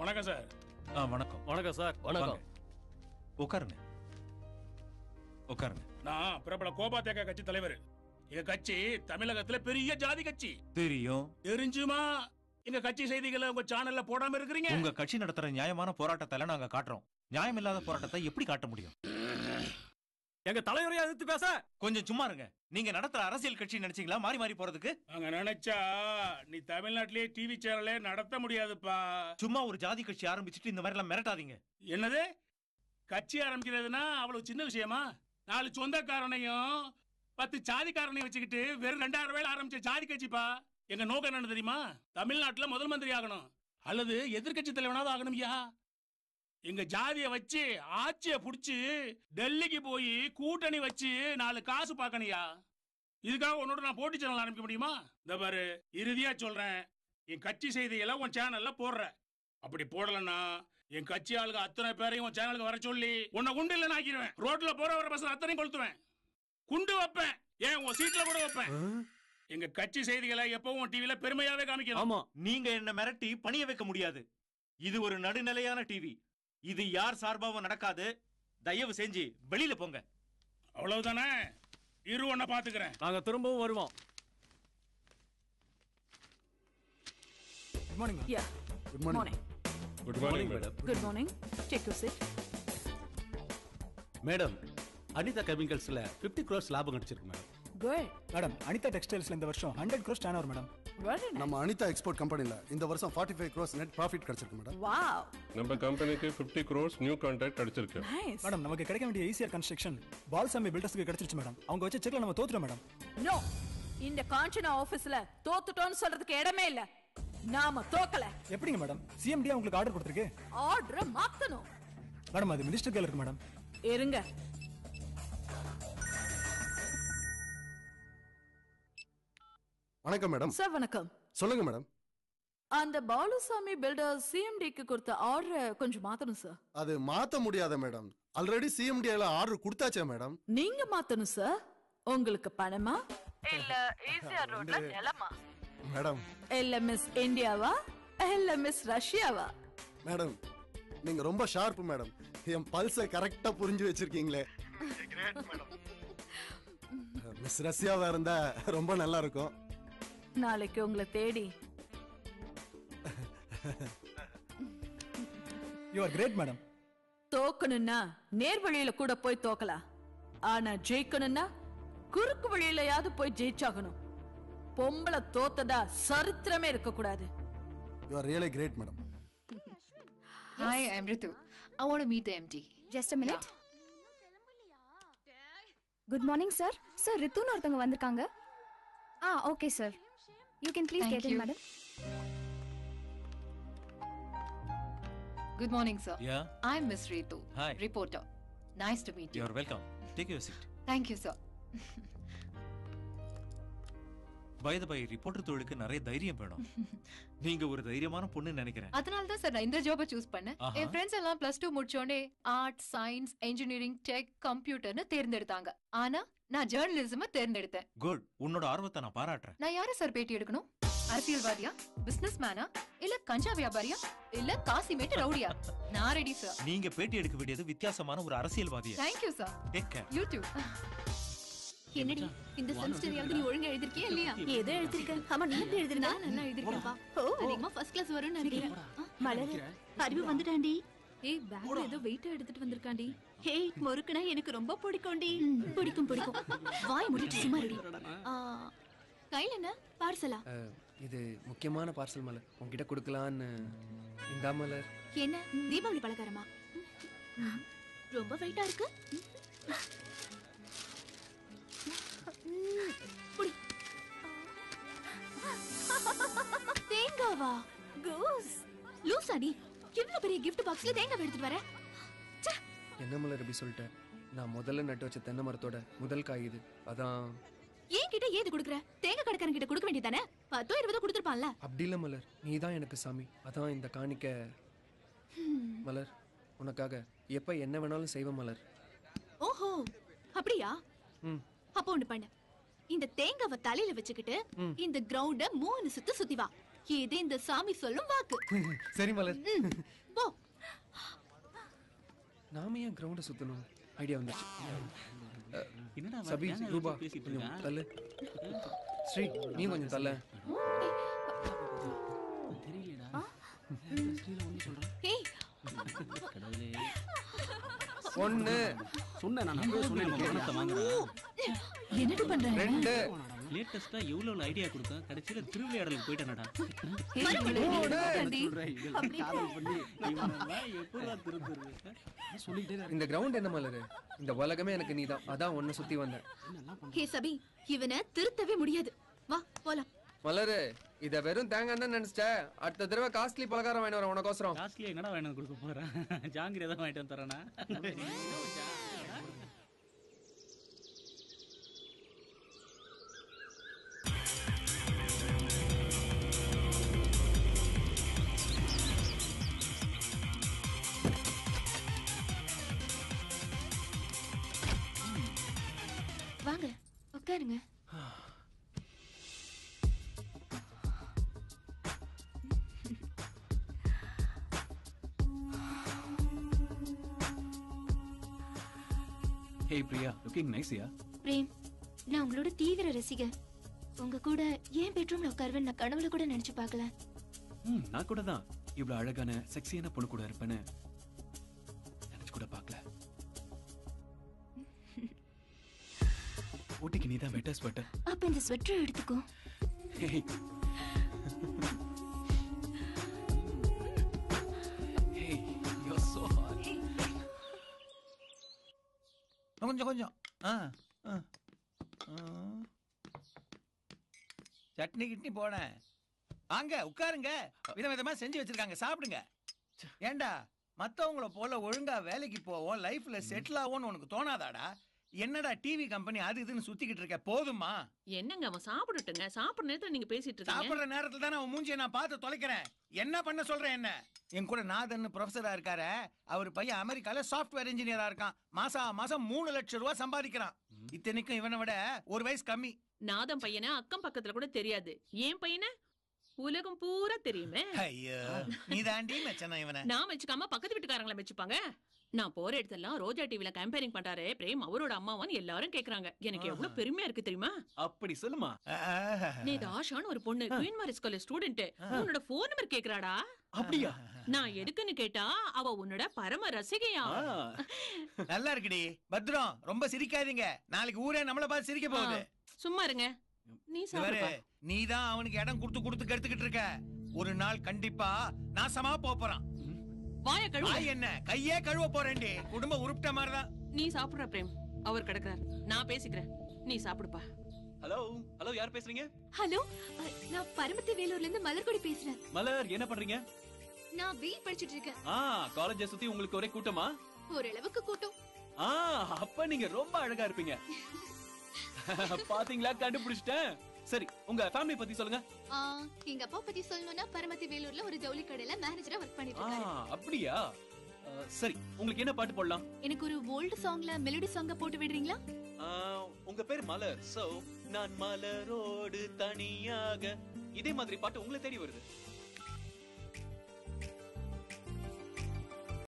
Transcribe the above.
வணக்கம் சார் ஆ வணக்கம் வணக்கம் சார் வணக்கம் வாங்க. உட்காருங்க உட்காருங்க நான் பிரபல கோபா தேக்க கட்சி தலைவர் எங்க கட்சி தமிழகத்துல பெரிய ஜாதி கட்சி தெரியும் தெரிஞ்சுமா எங்க கட்சி செய்திகளை உங்க சேனல்ல போடாம இருக்கிறீங்க உங்க கட்சி நடத்துற நியாயமான போராட்டத்தை நாங்க காட்டுறோம் நியாயம் இல்லாத போராட்டத்தை எப்படி காட்ட முடியும் எங்க தலைவரையா எதிர்த்து பேச கொஞ்சம் சும்மா இருங்க நீங்க நடத்துற அரசியல் கட்சி நினைச்சீங்களா மாறி மாறி போறதுக்கு அங்க நினைச்சா நீ தமிழ்நாட்டிலேயே டிவி சேனலே நடத்த முடியாதுப்பா சும்மா ஒரு ஜாதி கட்சி ஆரம்பிச்சுட்டு இந்த மாதிரி எல்லாம் மிரட்டாதீங்க என்னது கட்சி ஆரம்பிக்கிறதுனா அவ்வளவு சின்ன விஷயமா நாலு சொந்தக்காரனையும் பத்து ஜாதிக்காரனையும் வச்சுக்கிட்டு வெறும் ரெண்டாயிரம் வேலை ஆரம்பிச்ச ஜாதி கட்சிப்பா எங்க நோக்கம் என்னன்னு தெரியுமா தமிழ்நாட்டுல முதல் மந்திரி ஆகணும் அல்லது எதிர்க்கட்சி தலைவனாவது ஆகணும் ஐயா எங்க ஜாதிய வச்சு ஆட்சிய புடிச்சு டெல்லிக்கு போய் கூட்டணி வச்சு நாலு காசு பார்க்கணுயா இதுக்காக உன்னோட நான் போட்டி சேனல் ஆரம்பிக்க முடியுமா இந்த பாரு இறுதியா சொல்றேன் என் கட்சி செய்திகளை உன் சேனல்ல போடுற அப்படி போடலன்னா என் கட்சி ஆளுங்க அத்தனை பேரையும் உன் சேனலுக்கு வர சொல்லி உன்னை குண்டு இல்லைன்னு ஆக்கிடுவேன் ரோட்ல போற வர பஸ் அத்தனையும் கொளுத்துவேன் குண்டு வைப்பேன் ஏன் உன் சீட்ல கூட வைப்பேன் எங்க கட்சி செய்திகளை எப்பவும் டிவில பெருமையாவே காமிக்கணும் ஆமா நீங்க என்ன மிரட்டி பணிய வைக்க முடியாது இது ஒரு நடுநிலையான டிவி இது யார் சார்பாவும் நடக்காது தயவு செஞ்சு வெளியில போங்க அவ்வளவுதானே இரு ஒன்ன பாத்துக்கிறேன் நாங்க திரும்பவும் வருவோம் good morning Yeah. Good morning Morning. Good morning madam Good morning. Take your seat. Madam Anitha கெமிக்கல்ஸ்ல 50 க்ரோஸ் லாபம் கிடைச்சிருக்கு மேடம் Good. மேடம் அனிதா டெக்ஸ்டைல்ஸ்ல இந்த வருஷம் hundred crores turn madam Very nice. நம்ம அனிதா எக்ஸ்போர்ட் கம்பெனில இந்த வருஷம் forty five crores net profit கிடைச்சிருக்கு மேடம் Wow. நம்ம கம்பெனிக்கு 50 crores நியூ கான்ட்ராக்ட் கிடைச்சிருக்கு Nice. மேடம் நமக்கு கிடைக்க வேண்டிய ஈஸியர் கன்ஸ்ட்ரக்ஷன் பால்சாமி பில்டர்ஸ்க்கு கிடைச்சிருச்சு மேடம் அவங்க வச்ச செக்ல நம்ம தோத்துறோம் மேடம் No. இந்த காஞ்சனா ஆபீஸ்ல தோத்துட்டோம்னு சொல்றதுக்கு இடமே இல்ல நாம தோக்கல எப்படிங்க மேடம் சிஎம்டி உங்களுக்கு ஆர்டர் கொடுத்துருக்கு ஆர்டர் மாத்தணும் மேடம் அது மினிஸ்டர் கையில் இருக்கு மேடம் இருங்க வணக்கம் மேடம் சார் வணக்கம் சொல்லுங்க மேடம் அந்த பாலுசாமி பில்டர் சிஎம்டிக்கு கொடுத்த ஆர்டர் கொஞ்சம் மாத்தணும் சார் அது மாத்த முடியாத மேடம் ஆல்ரெடி சிஎம்டில ஆர்டர் கொடுத்தாச்சே மேடம் நீங்க மாத்தணும் சார் உங்களுக்கு பணமா இல்ல ஈஸியா ரோட்ல நிலமா மேடம் இல்ல மிஸ் இந்தியாவா இல்ல மிஸ் ரஷ்யாவா மேடம் நீங்க ரொம்ப ஷார்ப் மேடம் என் பல்ஸை கரெக்டா புரிஞ்சு வச்சிருக்கீங்களே மிஸ் ரஷ்யாவா இருந்தா ரொம்ப நல்லா இருக்கும் நாளைக்கு உங்களை தேடி யூ ஆர் கிரேட் மேடம் தோக்கணும்னா நேர் வழியில கூட போய் தோக்கலாம் ஆனா ஜெயிக்கணும்னா குறுக்கு வழியிலயாவது போய் ஜெயிச்சாகணும் பொம்பளை தோத்ததா சரித்திரமே இருக்க கூடாது you are really great madam Hi, I'm Ritu. I want to meet the MD. Just minute good morning sir sir ரித்துன்னு ஒருத்தவங்க வந்திருக்காங்க ஆ okay sir you can please Thank get you. In madam Good morning, sir. Yeah. I'm Miss Ritu, Hi. reporter. Nice to meet you. You're welcome take your seat Thank you, sir. வயது பை reporter தொழிலுக்கு நிறைய தைரியம் வேணும் நீங்க ஒரு தைரியமான பொண்ணு நினைக்கிறேன் அதனால தான் சார் நான் இந்த ஜாபை சூஸ் பண்ணேன் ஆஹா. என் ஃப்ரெண்ட்ஸ் எல்லாம் பிளஸ் டூ முடிச்சோடனே ஆர்ட் சயின்ஸ் இன்ஜினியரிங் டெக் கம்ப்யூட்டர்னு தேர்ந்தெடுத்தாங்க ஆனா நான் ஜேர்னலிசம் தேர்ந்தெடுத்தேன் குட் உன்னோட ஆர்வத்தை நான் பாராட்டுறேன் நான் யாரை சார் பேட்டி எடுக்கணும் அரசியல்வாதியா பிசினஸ் மேனா இல்ல கஞ்சா வியாபாரியா இல்ல காசிமேட்டு ரவுடியா நான் ரெடி சார் நீங்க பேட்டி எடுக்க வேண்டியது வித்தியாசமான ஒரு அரசியல்வாதிய thank you sir take care YouTube என்னடி இந்த செமஸ்டர் நீ ஒழுங்கா எழுதிருக்கியா இல்லையா ஏதோ எழுதிருக்கேன் ஆமா நீ எப்படி எழுதிருக்க நான் நல்லா எழுதிருக்கேன்ப்பா ஓ அதிகமா ஃபர்ஸ்ட் கிளாஸ் வரும்னு நினைக்கிறேன் மலர் அறிவு வந்துட்டாண்டி ஏய் பேக்ல ஏதோ வெயிட் எடுத்துட்டு வந்திருக்காண்டி ஹேய் முறுக்குனா எனக்கு ரொம்ப பிடிக்கும்டி பிடிக்கும் பிடிக்கும் வாய் முடிட்டு சும்மா ரெடி கையில என்ன பார்சலா இது முக்கியமான பார்சல் மலர் உன்கிட்ட கொடுக்கலான்னு இந்தா மலர் என்ன தீபாவளி பலகாரமா ரொம்ப வெயிட்டா இருக்கு புடி. தேங்காவா கோஸ் லூசாடி இவ்வளவு பெரிய gift பாக்ஸ்ல தேங்காய் எடுத்துட்டு வர என்ன மலர் இப்படி சொல்லிட்டேன் நான் முதல்ல நட்டு வச்ச தென்னை மரத்தோட முதல் காய் இது அதான் ஏன் கிட்ட ஏது குடுக்குற தேங்காய் கடைக்காரன் கிட்ட கொடுக்க வேண்டியதானே பத்தோ இருபதோ கொடுத்துருப்பான்ல அப்படி இல்லை மலர் நீ தான் எனக்கு சாமி அதான் இந்த காணிக்க மலர் உனக்காக எப்ப என்ன வேணாலும் செய்வேன் மலர் ஓஹோ அப்படியா ம் அப்போ ஒண்ணு பண்ணு இந்த தேங்காவை தலையில வச்சுக்கிட்டு இந்த கிரவுண்ட மூணு சுத்து சுத்தி வா இது இந்த சாமி சொல்லும் வாக்கு சரி மலர் போ நாம ஏன் கிரவுண்டை சுத்தணும் ஐடியா வந்துச்சு என்னடா அவன் சபி தேங்காய் ரூபா வச்சு பேசிட்டு கொஞ்சம் இருக்கான்? தள்ளு ஸ்ரீ நீ கொஞ்சம் தள்ள தெரியலடா ஸ்ரீல ஒண்ணு சொல்றேன் ஏய் கடவுளே ஒண்ணு சொன்னேன் நான் அப்பவே சொன்னேன் நம்ம பணத்தை வாங்குறேன் என்னடி பண்றாங்க ரெண்டு லேட்டஸ்டா எவ்வளவு ஐடியா கொடுத்தேன் கடைசியில திருவிளையாடலுக்கு போயிட்டேனடா இந்த கிரவுண்ட் என்ன மலர் இந்த உலகமே எனக்கு நீதான் அதான் உன்னை சுத்தி வந்தேன் ஹே சபி இவனை திருத்தவே முடியாது வா போலாம் மலரு இத வெறும் தேங்காய் தான் நினைச்சிட்ட அடுத்த தடவை காஸ்ட்லி பலகாரம் வாங்கி வரேன் உனக்கோசரம் காஸ்ட்லியா என்னடா வாங்கிட்டு வந்து கொடுக்க போறேன் ஜாங்கிரி ஏதாவது வாங்கிட்டு வந்து தரேனா வாங்க உட்காருங்க ஹே பிரியா லுக்கிங் நைஸ்யா பிரேம் நான் உங்களோட தீவிர ரசிகர் உங்க கூட ஏன் பெட்ரூம்ல உட்காருவேன் நான் கனவுல கூட நினைச்சு பார்க்கல ம் நான் கூட தான் இவ்வளவு அழகான செக்ஸியான பொண்ணு கூட இருப்பேன்னு நினைச்சு கூட பார்க்கல ஊட்டிக்கு நீ தான் பெட்டர் ஸ்வெட்டர் அப்ப இந்த ஸ்வெட்டர் எடுத்துக்கோ hey hey you are so hot கொஞ்சம் கொஞ்சம் ஆ ஆ. ஆ. சட்னி கிட்னி போனேன் வாங்க உட்காருங்க விதவிதமா செஞ்சு வச்சிருக்காங்க சாப்பிடுங்க ஏண்டா மத்தவங்கள போல ஒழுங்கா வேலைக்கு போவோம் லைஃப்ல செட்டில் ஆகும்னு உனக்கு தோணாதாடா என்னடா டிவி கம்பெனி அது இதுன்னு சுத்திக்கிட்டு இருக்க போதுமா என்னங்க அவன் சாப்பிடட்டுங்க சாப்பிடுற நேரத்துல நீங்க பேசிட்டு இருக்கீங்க சாப்பிடுற நேரத்துல தானே அவன் மூஞ்சியை நான் பார்த்து தொலைக்கிறேன் என்ன பண்ண சொல்றேன் என்ன என் கூட நாதன் ப்ரொஃபஸரா இருக்காரு அவர் பையன் அமெரிக்கால சாஃப்ட்வேர் இன்ஜினியரா இருக்கான் மாசா மாசம் மூணு லட்சம் ரூபாய் சம்பாதிக்கிறான் இத்தனைக்கும் இவனை விட ஒரு வயசு கம்மி நாதம் பையனை அக்கம் பக்கத்துல கூட தெரியாது ஏன் பையனை உலகம் பூரா தெரியுமே ஐயோ நீ தாண்டி மெச்சனா இவனை நான் வச்சுக்காம பக்கத்து வீட்டுக்காரங்கள வச்சுப்பாங்க நான் போற இடத்தெல்லாம் ரோஜா டிவில கம்பேரிங் பண்றாரு பிரேம் அவரோட அம்மாவான்னு எல்லாரும் கேக்குறாங்க எனக்கு எவ்வளவு பெருமையா இருக்கு தெரியுமா அப்படி சொல்லுமா நேத்து ஆஷான்னு ஒரு பொண்ணு குயின் மாரிஸ் காலேஜ் ஸ்டூடெண்ட் உன்னோட போன் நம்பர் கேக்குறாடா அப்படியா நான் எதுக்குன்னு கேட்டா அவ உன்னோட பரம ரசிகையா நல்லா இருக்குடி பத்ரம் ரொம்ப சிரிக்காதீங்க நாளைக்கு ஊரே நம்மள பார்த்து சிரிக்க போகுது சும்மா இருங்க நீ இவரு சாப்பிடுப்பா நீ தான் அவனுக்கு இடம் கொடுத்து கொடுத்து கெடுத்துக்கிட்டு இருக்க ஒரு நாள் கண்டிப்பா நாசமா போப் போறான் வாய கழுவு வாய் என்ன கையே கழுவ போறேன்டி குடும்ப உருப்பிட்ட மாதிரிதான் நீ சாப்பிடுற பிரேம் அவர் கிடக்குறார் நான் பேசிக்கிறேன் நீ சாப்பிடுப்பா ஹலோ ஹலோ யார் பேசுறீங்க ஹலோ அ, நான் பரமத்தி வேலூர்ல இருந்து மலர்கொடி பேசுறேன் மலர் என்ன பண்றீங்க நான் பிஇ படிச்சிட்டு இருக்கேன் ஆ காலேஜை சுத்தி உங்களுக்கு ஒரே கூட்டமா ஓரளவுக்கு கூட்டம் ஆ அப்ப நீங்க ரொம்ப அழகா இருப்பீங்க பாத்தீங்களா கண்டுபிடிச்சிட்டேன் சரி உங்க ஃபேமிலி பத்தி சொல்லுங்க ஆ, எங்க அப்பா பத்தி சொல்லணும்னா பரமத்தி வேலூர்ல ஒரு ஜவுளி கடையில மேனேஜரா ஒர்க் பண்ணிட்டு ஆ இருக்காரு அப்படியா ஆ, சரி உங்களுக்கு என்ன பாட்டு போடலாம் எனக்கு ஒரு ஓல்டு சாங்ல மெலடி சாங்க போட்டு விடுறீங்களா ஆ, உங்க பேர் மலர் சோ நான் மலரோடு தனியாக இதே மாதிரி பாட்டு உங்களை தேடி வருது